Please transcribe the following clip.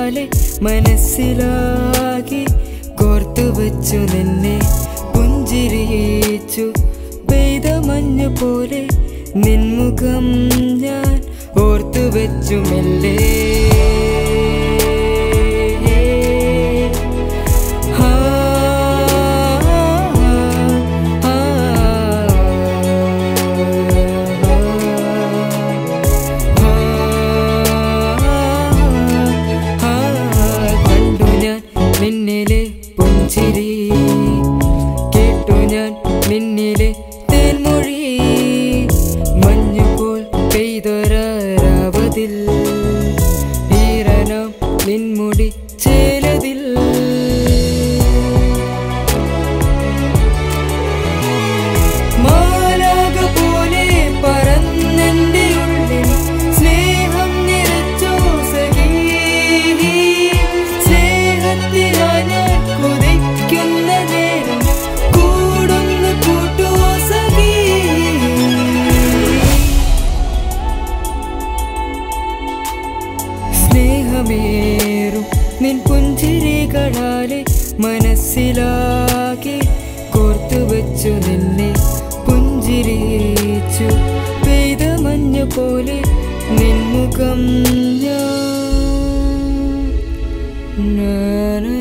കടാലെ മനസ്സിലാകി കോർത്തു വച്ചു നിന്നെ പുഞ്ചിരിച്ചു പെയ്ത മഞ്ഞു പോലെ നിൻമുഖം ഞാൻ ഓർത്തു വെച്ചു മെല്ലെ ആ, ആ, ആ, കണ്ടു ഞാൻ നിന്നിലെ പുഞ്ചിരി കേട്ടു ഞാൻ നിന്നിലെ തേൻമൊഴി മഞ്ഞുപോൽ പെയ്തൊരാവതിൽ ഈറനാം നിൻമുടി ചേലതിൽ മാലാക പോലെ പറന്നെന്റെ ഉള്ളിൽ സ്നേഹം നിറച്ചോ സഖീ സ്നേഹത്തിനായി ഞാൻ കൊതിക്കുന്ന നേരം കൂടുന്നു കൂട്ടുവോ സഖീ സ്നേഹമേറും നിൻ പുഞ്ചിരികളാലെ മനസ്സിലാകെ കോർത്തു വെച്ചു നിന്നെ പുഞ്ചിരിച്ചു പെയ്ത മഞ്ഞ പോലെ നിൻമുഖം ഞാൻ നാന